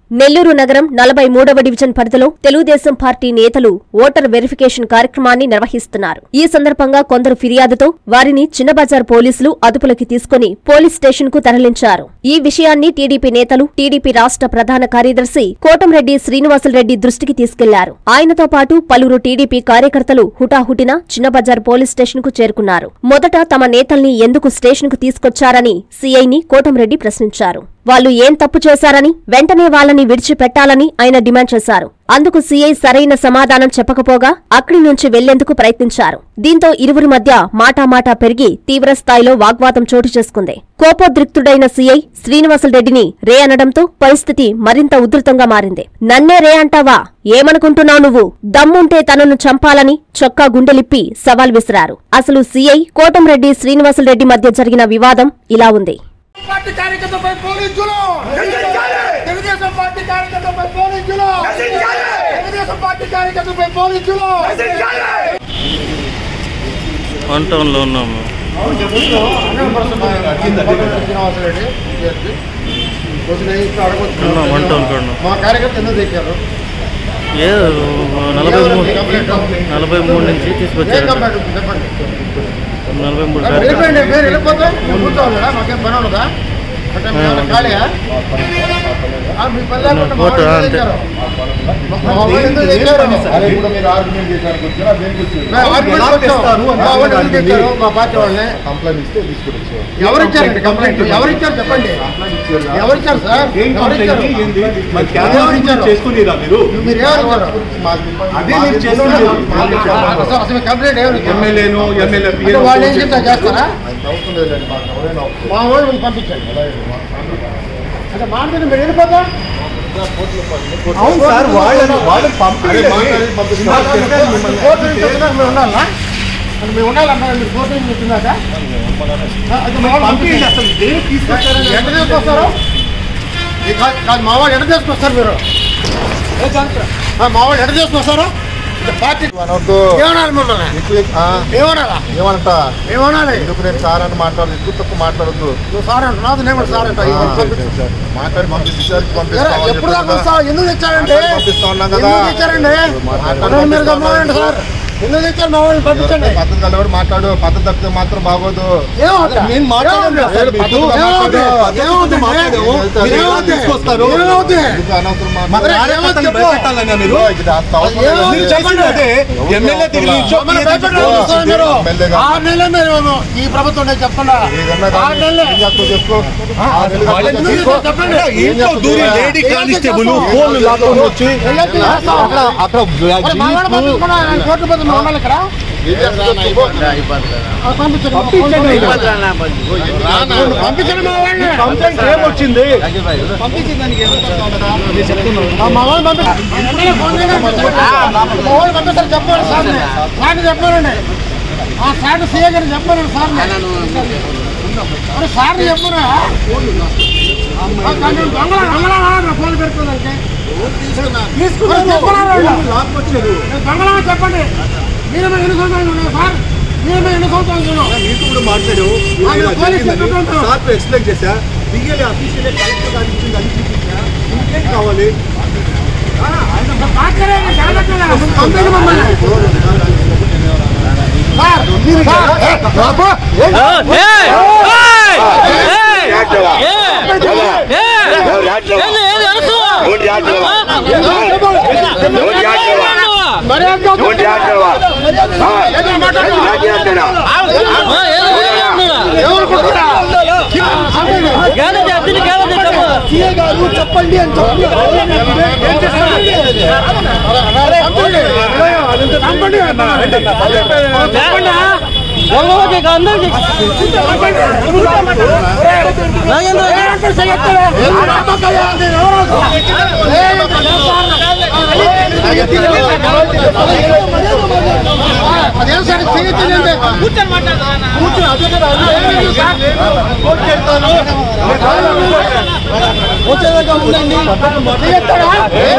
నెల్లూరు నగరం నలభై మూడవ డివిజన్ పరిధిలో తెలుగుదేశం పార్టీ నేతలు ఓటర్ వెరిఫికేషన్ కార్యక్రమాన్ని నిర్వహిస్తున్నారు ఈ సందర్భంగా కొందరు ఫిర్యాదుతో వారిని చిన్నబజార్ పోలీసులు అదుపులోకి తీసుకుని పోలీస్ స్టేషన్ కు తరలించారు ఈ విషయాన్ని టీడీపీ నేతలు టీడీపీ రాష్ట్ర ప్రధాన కార్యదర్శి కోటంరెడ్డి శ్రీనివాసులరెడ్డి దృష్టికి తీసుకెళ్లారు ఆయనతో పాటు పలువురు టీడీపీ కార్యకర్తలు హుటాహుటిన చిన్నబజార్ పోలీస్ స్టేషన్ కు చేరుకున్నారు మొదట తమ నేతల్ని ఎందుకు స్టేషన్ కు తీసుకొచ్చారని సీఐని కోటంరెడ్డి ప్రశ్నించారు వాళ్ళు ఏం తప్పు చేశారని వెంటనే వాళ్ళని విడిచిపెట్టాలని ఆయన డిమాండ్ చేశారు అందుకు సీఐ సరైన సమాధానం చెప్పకపోగా అక్కడి నుంచి వెళ్లేందుకు ప్రయత్నించారు దీంతో ఇరువురి మధ్య మాటామాటా పెరిగి తీవ్రస్థాయిలో వాగ్వాదం చోటు చేసుకుంది కోపోద్రిక్తుడైన సీఐ శ్రీనివాసులరెడ్డిని రే అనడంతో పరిస్థితి మరింత ఉధృతంగా మారింది నన్నే రే అంటావా ఏమనుకుంటున్నావు నువ్వు దమ్ముంటే తనను చంపాలని చొక్కా గుండెలిప్పి సవాల్ విసిరారు అసలు సీఐ కోటంరెడ్డి శ్రీనివాసులరెడ్డి మధ్య జరిగిన వివాదం ఇలా ఉంది పార్టీ కార్యకర్తపై పోలీసులు తెలుగుదేశం పార్టీ కార్యకర్తపై పోలీసులు తెలుగుదేశం పార్టీ కార్యకర్తపై పోలీసులు వన్ టౌన్లో ఉన్నాము ఉన్నాం, వన్ టౌన్ కాడ ఉన్నాం. మా కార్యకర్త ఎందుకు తెచ్చారు ఏ నలభై మూడు నలభై మూడు నుంచి ఏం తీసుకొచ్చారు కంప్లైంట్ ఉంది? చెప్పండి నలభై మూడు వెళ్ళిపోయండి మీరు వెళ్ళిపోతే మేము కూర్చోవాలా మాకేం పని ఉండదా అంటే మీ ఏమైనా ఖాళీయా ఆ, మీ పని లేకుండా మా ఫోటో వాళ్ళు అంతే. తెచ్చారు. మా వాళ్ళు ఎందుకు తెచ్చారు? అదే కూడా మీరు ఆర్గ్యుమెంట్ చేయడానికి వచ్చారా దేనికి వచ్చారు మేము ఆర్గ్యుమెంట్ వచ్చాం. మా వాళ్ళు ఎందుకు తెచ్చారు? మా పార్టీ వాళ్ళని కంప్లైంట్ ఇస్తే తీసుకుని వచ్చారు ఎవరు ఇచ్చారండి కంప్లైంట్ ఎవరు ఇచ్చారు చెప్పండి ఎవరు ఇచ్చారు సార్ ఏం ఎవరు కంప్లైంట్ ఇచ్చారు ఏంది? మరి ఎవరు క్యాన్వాసింగ్ ఇచ్చారు? చేసుకునేదా మీరు మీరు ఎవరు ఇచ్చారు అదే మీరు చేస్తున్నారు. అసలు అసలు కంప్లైంట్ ఎవరు ఇచ్చారు? ఎమ్మెల్యేను ఎమ్మెల్యే అంటే వాళ్ళు ఏం చెప్తా చేస్తారా అవసరం లేదండి మాకు ఎవరైనా అవసరం మా వాళ్ళు పంపించండి అంటే మాట్లాడి మీరు వెళ్ళిపోతా అవును సార్ వాళ్ళని వాళ్ళని అదే పంపించండి. మాట్లాడి పంపిస్తాం. ఇందాక చెప్పాను మిమ్మల్ని. కోర్టు నుంచి వచ్చినాక మేము ఉండాలా అంటే మేము ఉండాలన్నా మీరు కోర్టు నుంచి వచ్చిందాక అది మా వాళ్ళు పంపించండి పంపించండి అసలు దేనికి తీసుకొచ్చారని ఎంత తీసుకొస్తారు ఈ కాదు కాదు, మా వాళ్ళు ఎంత తీసుకొస్తారు మీరు ఆ, మా వాళ్ళు ఎంత తీసుకొస్తారు ఇది పార్టీ అనవద్దు. ఏమనాలి మిమ్మల్ని ఎక్కువ ఆ, ఏమనాలా ఏమంట ఏమనాలి ఎందుకు నేను సార్ అని మాట్లాడదు ఎక్కువ తక్కువ మాట్లాడద్దు నువ్వు సార్ అంటున్నావు నేను కూడా సార్ అంటా మాట్లాడి పంపిస్తారు పంపిస్తామని ఎప్పుడు దాకా చెప్పారు కదా. వస్తావు ఎందుకు తెచ్చారండి మాట్లాడి పంపిస్తా ఉన్నాం కదా. ఎందుకు తెచ్చారండి మాట్లాడి అతను మీరు పంపిస్తా గమనించండి సార్ ఎందుకు తెచ్చారు మా వాళ్ళని పంపించండి పద్ధతి కలవాడు మాట్లాడు పద్ధతి తప్పితే మాత్రం బాగోదు ఏమవుతా? నేను మాట్లాడాను కదా సార్ మీతో. ఏమవుతుంది? ఏమవుతుంది? మాట్లాడాము. ఏమవుతుంది? మీరు ఎలా తీసుకొస్తారు ఏమవుతుంది? ఎందుకు అనవసరం మా మాట్లాడు? కార్యకర్తలు చెప్పు. భయపెట్టాలన్నా మీరు ఇది అంత అవసరం లేదు. ఏమవుతుంది? మీరు చెప్పండి అదే ఎమ్మెల్యే తిరిగి ఇంట్లో మమ్మల్ని పిఏ భయపెట్టడం తీసుకొని చూస్తారు మీరు. ఎమ్మెల్యే గారు. ఆరు నెలలే మీరు ఈ ప్రభుత్వం నేను చెప్పండా ఏదన్నా ఆరు కానీ నెలలే ఏం చేస్తావు చెప్పుకో ఆరు నెలలు వాళ్ళని కట్టుకో. తీసుకో. చెప్పండి. ఇంట్లో దూరి లేడీ కానిస్టేబుల్ ఫోన్లు లాక్కొని వచ్చి ఎల్లెత్తి చేస్తాం. అక్కడ అక్కడ మరి మా వాళ్ళని పంపించకుండా ఆయన కోర్టు పోతే మేము ఉండాలి ఇక్కడ ఏం చేస్తావు చెప్పుకో. ఆ, పంపించండి పంపించండి పంపించండి మా వాళ్ళని కంప్లైంట్ ఏమొచ్చింది ఆ, మా వాళ్ళని పంపించండి వెంటనే ఫోన్ చేయండి, పంపించండి. మా వాళ్ళని పంపిస్తారు చెప్పండి సార్ సార్ చెప్పానండి ఆ సార్ సీఏ గారు చెప్పానండి సార్ మరి సార్ చెప్పరా దొంగల దొంగల ఫోన్ పెట్టుకోదానికి తీసుకున్నాను లాక్కొచ్చారు దొంగల చెప్పండి మీరేమో ఎన్ని సంవత్సరాలు ఉన్నాయి సార్ మీరేమో ఎన్ని సంవత్సరాలు ఉన్నాయి నీకు కూడా మాట్లాడు ఆ, నేను పోలీస్ సెక్రటరీ ఉంటాను. సార్ ఎక్స్ప్లెయిన్ చేశా డిఎల్ఏ ఆఫీషియల్ కలెక్టర్ గారికి ఇచ్చింది అది చూపించా ఇంకేం కావాలి మాట్లాడండి, జాగ్రత్తగా. పంపించండి మమ్మల్ని. సార్, మీరు సార్, బాబు, మర్యాదగా ఏదో మాట్లాడు. ఎవరు కొట్టుకురా? సీఏ గారు చెప్పండి అని చెప్పి ఏం చేస్తారు? చంపండి. చంపండి. చెప్పండి. ఏమంటారు చెయ్యొద్దు? ఎవరు అమ్మకయ్యా? అది ఎవరు? అదేం సార్ చెయ్యొద్దండి. కూర్చొని అదే కదా అది ఏమి సార్? వచ్చేదాకా ఉండండి. చెయ్యొద్దా?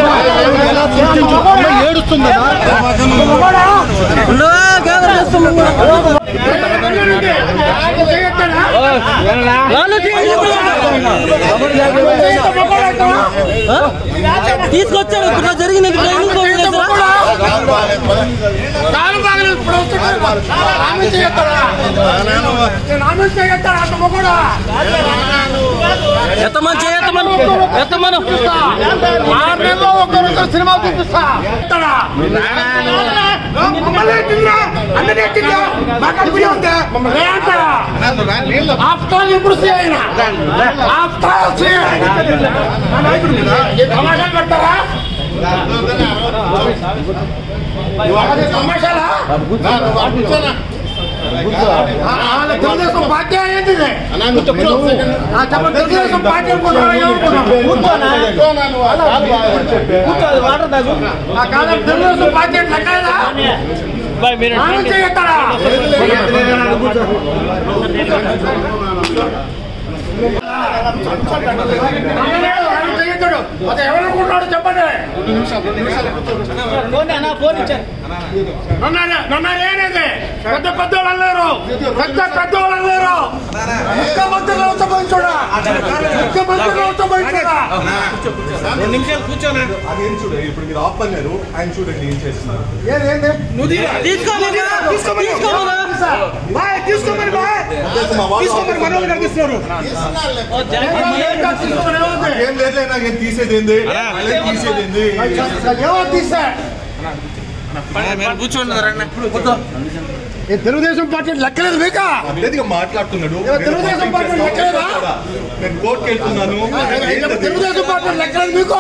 ఏడుస్తుంది చెయ్యొద్దా? తీసుకొచ్చాడు ఇప్పుడు జరిగింది కాలు బాగలేదు ఇప్పుడు వస్తున్నాడు. ఆమె చేయొద్దా? నేను ఆమె చేయొద్దా? అంత మొగుడా? ఎత్తమని చేయత్తమను ఎత్తమను ఆరు నెలల్లో ఒక్కరోజు సినిమా చూపిస్తా ఎత్తడా? మమ్మల్ని ఎత్తిందా? అందరినీ ఎత్తిందా? మాకు అనిపించే ఉందా? మమ్మల్ని ఏ అంటారా? ఆపుతాను ఇప్పుడు చేయన ఆపుతాను చేయాలి తమాషాలు పెడతారా అది తమాషాలా ఆ, వాళ్ళ తెలుగుదేశం పార్టీ ఏంటి ఇది? ఆ, చెప్పండి తెలుగుదేశం పార్టీ అనుకుంటున్నారా? ఏమనుకుంటున్నారా? ఆ కాలం తెలుగుదేశం పార్టీ అంటే లెక్కలేదా? ఆమె చేయొద్దారా? అనలేడు, ఆమె చేయొద్దాడు. అది ఎవరనుకుంటున్నాడో చెప్పండి నన్నారు నన్నారు ఏనేది పెద్ద పెద్ద వాళ్ళు లేరు పెద్ద పెద్ద వాళ్ళు లేరు ముఖ్యమంత్రి ఉత్తమించుడా ముఖ్యమంత్రి ఉత్తమించుడా రెండు నిమిషాలు కూర్చోనా అదేం చూడండి ఇప్పుడు మీరు ఆఫ్ అన్నారు ఆయన చూడండి ఏం చేస్తున్నారు తీసుకోమని బాయ్ తీసుకోమని బాయ్ మా వాళ్ళు తీసుకోమని మన వాళ్ళు కనిపిస్తున్నారు తీసుకోమని ఏముంది? ఏం లేదు నాకేం తీసేది ఏంది వాళ్ళేం తీసేది ఏంది ఏమో తీసా ఈ తెలుగుదేశం పార్టీ లెక్కలేదు మీక పద్ధతిగా మాట్లాడుతున్నాడు ఇవాళ తెలుగుదేశం పార్టీ లెక్కలేదా? నేను కోర్టుకి వెళ్తున్నాను ఏంటది? తెలుగుదేశం పార్టీ లెక్కలేదు మీకు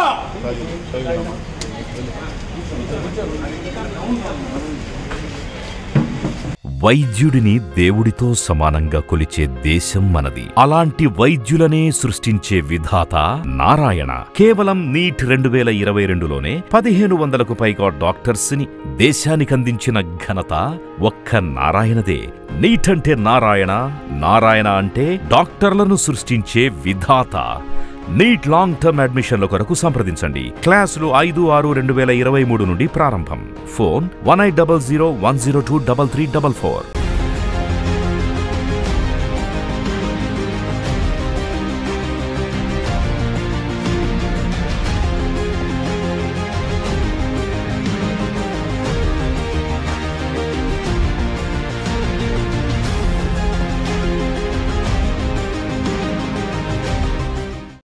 వైద్యుడిని దేవుడితో సమానంగా కొలిచే దేశం మనది అలాంటి వైద్యులనే సృష్టించే విధాత నారాయణ కేవలం నీట్ రెండు వేల ఇరవై రెండులోనే పదిహేను వందలకు పైగా డాక్టర్స్ ని దేశానికందించిన ఘనత ఒక్క నారాయణదే నీట్ అంటే నారాయణ నారాయణ అంటే డాక్టర్లను సృష్టించే విధాత నీట్ లాంగ్ టర్మ్ అడ్మిషన్ల కొరకు సంప్రదించండి క్లాసులు ఐదు ఆరు రెండు వేల ఇరవై మూడు నుండి ప్రారంభం phone one eight double zero one zero two double three double four